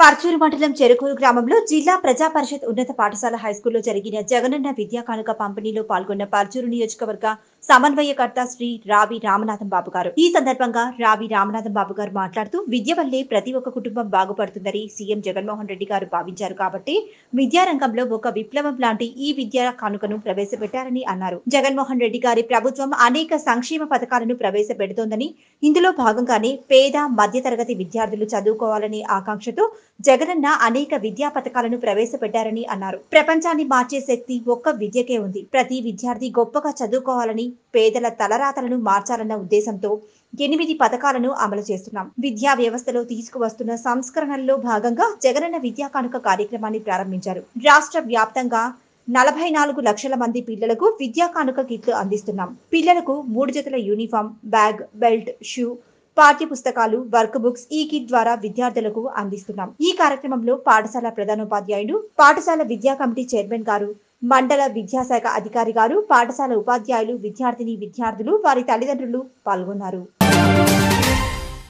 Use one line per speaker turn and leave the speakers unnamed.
పర్చూరు మండలం చెరుకూరు గ్రామంలో జిల్లా ప్రజా పరిషత్ ఉన్నత పాఠశాల హైస్కూల్లో జరిగిన జగనన్న విద్యా కానుక పంపిణీలో పాల్గొన్న పర్చూరు నియోజకవర్గ సమన్వయకర్త శ్రీ రావి రామనాథం బాబు గారు ఈ సందర్భంగా రావి రామనాథం బాబు గారు మాట్లాడుతూ విద్య వల్లే ప్రతి ఒక్క కుటుంబం బాగుపడుతుందని సీఎం జగన్మోహన్ రెడ్డి గారు భావించారు కాబట్టి విద్యారంగంలో ఒక విప్లవం లాంటి ఈ విద్యా కానుకను ప్రవేశపెట్టారని అన్నారు జగన్మోహన్ రెడ్డి గారి ప్రభుత్వం అనేక సంక్షేమ పథకాలను ప్రవేశపెడుతోందని ఇందులో భాగంగానే పేద మధ్యతరగతి విద్యార్థులు చదువుకోవాలనే ఆకాంక్షతో జగనన్న అనేక విద్యా పథకాలను ప్రవేశపెట్టారని అన్నారు ప్రపంచాన్ని మార్చే శక్తి ఒక్క విద్యకే ఉంది ప్రతి విద్యార్థి గొప్పగా చదువుకోవాలని పేదల తలరాతలను మార్చాలన్న ఉద్దేశంతో ఎనిమిది పథకాలను అమలు చేస్తున్నాం విద్యా వ్యవస్థలో తీసుకువస్తున్న సంస్కరణల్లో భాగంగా జగనన్న విద్యా కానుక కార్యక్రమాన్ని ప్రారంభించారు రాష్ట్ర వ్యాప్తంగా నలభై నాలుగు లక్షల మంది పిల్లలకు విద్యా కానుక కిట్లు అందిస్తున్నాం పిల్లలకు మూడు జతల యూనిఫామ్ బ్యాగ్ బెల్ట్ షూ పాఠ్య పుస్తకాలు వర్క్ బుక్స్ ఈ కిట్ ద్వారా విద్యార్థులకు అందిస్తున్నాం ఈ కార్యక్రమంలో పాఠశాల ప్రధానోపాధ్యాయుడు పాఠశాల విద్యా కమిటీ చైర్మన్ గారు మండల విద్యాశాఖ అధికారి గారు పాఠశాల ఉపాధ్యాయులు విద్యార్థిని విద్యార్థులు వారి తల్లిదండ్రులు పాల్గొన్నారు